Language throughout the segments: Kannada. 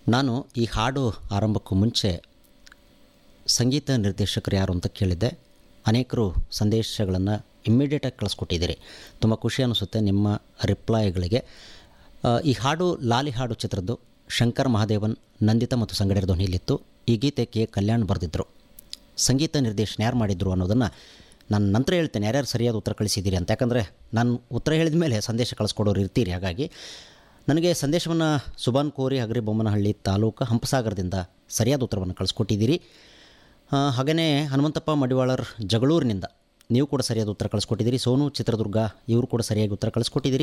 ನಾನು ಈ ಹಾಡು ಆರಂಭಕ್ಕೂ ಮುಂಚೆ ಸಂಗೀತ ನಿರ್ದೇಶಕರು ಯಾರು ಅಂತ ಕೇಳಿದ್ದೆ ಅನೇಕರು ಸಂದೇಶಗಳನ್ನು ಇಮ್ಮಿಡಿಯೇಟಾಗಿ ಕಳಿಸ್ಕೊಟ್ಟಿದ್ದೀರಿ ತುಂಬ ಖುಷಿ ಅನಿಸುತ್ತೆ ನಿಮ್ಮ ರಿಪ್ಲೈಗಳಿಗೆ ಆ, ಈ ಹಾಡು ಲಾಲಿ ಹಾಡು ಚಿತ್ರದ್ದು ಶಂಕರ್ ಮಹಾದೇವನ್ ನಂದಿತಾ ಮತ್ತು ಸಂಗಡಿರ ಧ್ವನಿಯಲ್ಲಿತ್ತು ಈ ಗೀತೆ ಕೆ ಕಲ್ಯಾಣ್ ಬರೆದಿದ್ದರು ಸಂಗೀತ ನಿರ್ದೇಶನ ಯಾರು ಮಾಡಿದ್ರು ಅನ್ನೋದನ್ನು ನಾನು ನಂತರ ಹೇಳ್ತೇನೆ ಯಾರ್ಯಾರು ಸರಿಯಾದ ಉತ್ತರ ಕಳಿಸಿದ್ದೀರಿ ಅಂತ ಯಾಕಂದರೆ ನಾನು ಉತ್ತರ ಹೇಳಿದ ಮೇಲೆ ಸಂದೇಶ ಕಳಿಸ್ಕೊಡೋರು ಇರ್ತೀರಿ ಹಾಗಾಗಿ ನನಗೆ ಸಂದೇಶವನ್ನು ಸುಬಾನ್ ಕೋರಿ ಹಗರಿ ಬೊಮ್ಮನಹಳ್ಳಿ ತಾಲೂಕು ಹಂಪಸಾಗರದಿಂದ ಸರಿಯಾದ ಉತ್ತರವನ್ನು ಕಳಿಸ್ಕೊಟ್ಟಿದ್ದೀರಿ ಆ, ಹಾಗೆಯೇ ಹನುಮಂತಪ್ಪ ಮಡಿವಾಳರ್ ಜಗಳೂರಿನಿಂದ ನೀವು ಕೂಡ ಸರಿಯಾದ ಉತ್ತರ ಕಳಿಸ್ಕೊಟ್ಟಿದ್ದೀರಿ ಸೋನು ಚಿತ್ರದುರ್ಗ ಇವರು ಕೂಡ ಸರಿಯಾಗಿ ಉತ್ತರ ಕಳಿಸ್ಕೊಟ್ಟಿದ್ದೀರಿ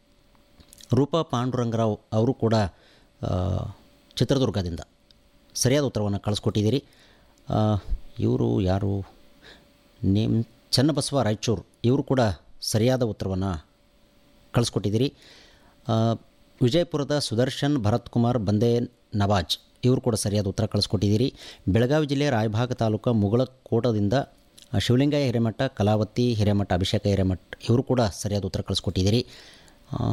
ರೂಪಾ ಪಾಂಡುರಂಗರಾವ್ ಅವರು ಕೂಡ ಆ, ಚಿತ್ರದುರ್ಗದಿಂದ ಸರಿಯಾದ ಉತ್ತರವನ್ನು ಕಳಿಸ್ಕೊಟ್ಟಿದ್ದೀರಿ ಇವರು ಯಾರು ನೇಮ್ ಚನ್ನಬಸವ ರಾಯಚೂರು ಇವರು ಕೂಡ ಸರಿಯಾದ ಉತ್ತರವನ್ನು ಕಳಿಸ್ಕೊಟ್ಟಿದ್ದೀರಿ ಆ, ವಿಜಯಪುರದ ಸುದರ್ಶನ್ ಭರತ್ ಕುಮಾರ್ ಬಂದೇ ನವಾಜ್ ಇವರು ಕೂಡ ಸರಿಯಾದ ಉತ್ತರ ಕಳಿಸ್ಕೊಟ್ಟಿದ್ದೀರಿ ಬೆಳಗಾವಿ ಜಿಲ್ಲೆ ರಾಯಭಾಗ ತಾಲೂಕು ಮುಗಳಕೋಟದಿಂದ ಆ, ಶಿವಲಿಂಗಯ್ಯ ಹಿರೇಮಠ ಕಲಾವತಿ ಹಿರೇಮಠ ಅಭಿಷೇಕ ಹಿರೇಮಠ ಇವರು ಕೂಡ ಸರಿಯಾದ ಉತ್ತರ ಕಳಿಸ್ಕೊಟ್ಟಿದ್ದೀರಿ ಆ,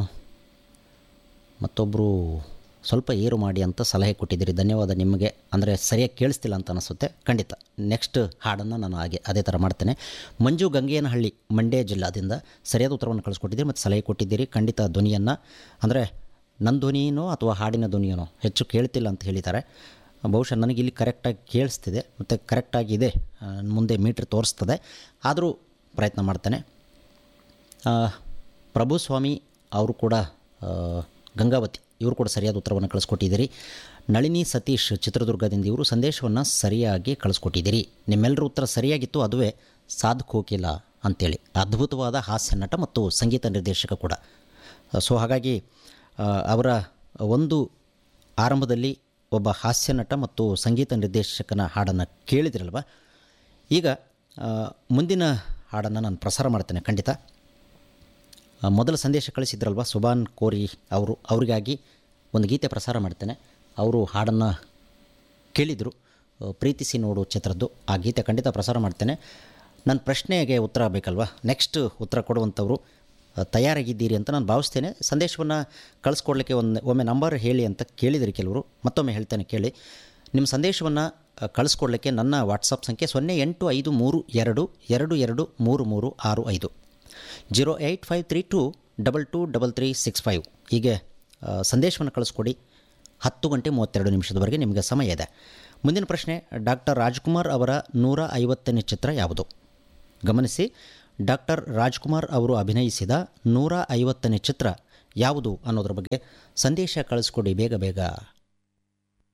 ಮತ್ತೊಬ್ಬರು ಸ್ವಲ್ಪ ಏರು ಮಾಡಿ ಅಂತ ಸಲಹೆ ಕೊಟ್ಟಿದ್ದೀರಿ ಧನ್ಯವಾದ ನಿಮಗೆ ಅಂದರೆ ಸರಿಯಾಗಿ ಕೇಳಿಸ್ತಿಲ್ಲ ಅಂತ ಅನಿಸುತ್ತೆ ಖಂಡಿತ ನೆಕ್ಸ್ಟ್ ಹಾಡನ್ನು ನಾನು ಹಾಗೆ ಅದೇ ಥರ ಮಾಡ್ತೇನೆ ಮಂಜು ಗಂಗೇನಹಳ್ಳಿ ಮಂಡ್ಯ ಜಿಲ್ಲಾದಿಂದ ಸರಿಯಾದ ಉತ್ತರವನ್ನು ಕಳಿಸ್ಕೊಟ್ಟಿದ್ದೀರಿ ಮತ್ತು ಸಲಹೆ ಕೊಟ್ಟಿದ್ದೀರಿ ಖಂಡಿತ ಧ್ವನಿಯನ್ನು ಅಂದರೆ ನನ್ನ ಧ್ವನಿನೋ ಅಥವಾ ಹಾಡಿನ ಧ್ವನಿಯನೋ ಹೆಚ್ಚು ಕೇಳ್ತಿಲ್ಲ ಅಂತ ಹೇಳಿದ್ದಾರೆ ಬಹುಶಃ ನನಗೆ ಇಲ್ಲಿ ಕರೆಕ್ಟಾಗಿ ಕೇಳಿಸ್ತಿದೆ ಮತ್ತು ಕರೆಕ್ಟಾಗಿದೆ ಆ, ಮುಂದೆ ಮೀಟ್ರ್ ತೋರಿಸ್ತದೆ ಆದರೂ ಪ್ರಯತ್ನ ಮಾಡ್ತೇನೆ ಆ, ಪ್ರಭು ಸ್ವಾಮಿ ಅವರು ಕೂಡ ಆ, ಗಂಗಾವತಿ ಇವರು ಕೂಡ ಸರಿಯಾದ ಉತ್ತರವನ್ನು ಕಳಿಸ್ಕೊಟ್ಟಿದ್ದೀರಿ ನಳಿನಿ ಸತೀಶ್ ಚಿತ್ರದುರ್ಗದಿಂದ ಇವರು ಸಂದೇಶವನ್ನು ಸರಿಯಾಗಿ ಕಳಿಸ್ಕೊಟ್ಟಿದ್ದೀರಿ ನಿಮ್ಮೆಲ್ಲರ ಉತ್ತರ ಸರಿಯಾಗಿತ್ತು ಅದುವೇ ಸಾಧ್ ಕೋಕಿಲ ಅಂತೇಳಿ ಅದ್ಭುತವಾದ ಹಾಸ್ಯ ನಟ ಮತ್ತು ಸಂಗೀತ ನಿರ್ದೇಶಕ ಕೂಡ ಸೊ ಹಾಗಾಗಿ ಆ, ಅವರ ಒಂದು ಆರಂಭದಲ್ಲಿ ಒಬ್ಬ ಹಾಸ್ಯ ನಟ ಮತ್ತು ಸಂಗೀತ ನಿರ್ದೇಶಕನ ಹಾಡನ್ನು ಕೇಳಿದಿರಲ್ವ ಈಗ ಆ, ಮುಂದಿನ ಹಾಡನ್ನು ನಾನು ಪ್ರಸಾರ ಮಾಡ್ತೇನೆ ಖಂಡಿತ ಆ, ಮೊದಲ ಸಂದೇಶ ಕಳಿಸಿದ್ರಲ್ವ ಸುಬಾನ್ ಕೋರಿ ಅವರು ಅವರಿಗಾಗಿ ಒಂದು ಗೀತೆ ಪ್ರಸಾರ ಮಾಡ್ತೇನೆ ಅವರು ಹಾಡನ್ನು ಕೇಳಿದರು ಆ, ಪ್ರೀತಿಸಿ ನೋಡು ಚಿತ್ರದ್ದು ಆ ಗೀತೆ ಖಂಡಿತ ಪ್ರಸಾರ ಮಾಡ್ತೇನೆ ನನ್ನ ಪ್ರಶ್ನೆಗೆ ಉತ್ತರ ಬೇಕಲ್ವಾ ನೆಕ್ಸ್ಟ್ ಉತ್ತರ ಕೊಡುವಂಥವ್ರು ಆ, ತಯಾರಾಗಿದ್ದೀರಿ ಅಂತ ನಾನು ಭಾವಿಸ್ತೇನೆ ಸಂದೇಶವನ್ನು ಕಳಿಸ್ಕೊಡ್ಲಿಕ್ಕೆ ಒಂದು ಒಮ್ಮೆ ನಂಬರ್ ಹೇಳಿ ಅಂತ ಕೇಳಿದಿರಿ ಕೆಲವರು ಮತ್ತೊಮ್ಮೆ ಹೇಳ್ತೇನೆ ಕೇಳಿ ನಿಮ್ಮ ಸಂದೇಶವನ್ನು ಕಳಿಸ್ಕೊಡ್ಲಿಕ್ಕೆ ನನ್ನ ವಾಟ್ಸಪ್ ಸಂಖ್ಯೆ ಸೊನ್ನೆ ಎಂಟು ಐದು ಮೂರು ಎರಡು ಎರಡು ಎರಡು ಮೂರು ಮೂರು ಆರು ಐದು zero eight five three two double two double three six five ಹೀಗೆ ಆ, ಸಂದೇಶವನ್ನು ಕಳಿಸ್ಕೊಡಿ ಹತ್ತು ಗಂಟೆ ಮೂವತ್ತೆರಡು ನಿಮಿಷದವರೆಗೆ ನಿಮಗೆ ಸಮಯ ಇದೆ ಮುಂದಿನ ಪ್ರಶ್ನೆ ಡಾಕ್ಟರ್ ರಾಜ್ಕುಮಾರ್ ಅವರ ನೂರ ಐವತ್ತನೇ ಚಿತ್ರ ಯಾವುದು ಗಮನಿಸಿ ಡಾಕ್ಟರ್ ರಾಜ್ಕುಮಾರ್ ಅವರು ಅಭಿನಯಿಸಿದ ನೂರ ಐವತ್ತನೇ ಚಿತ್ರ ಯಾವುದು ಅನ್ನೋದ್ರ ಬಗ್ಗೆ ಸಂದೇಶ ಕಳಿಸ್ಕೊಡಿ ಬೇಗ ಬೇಗ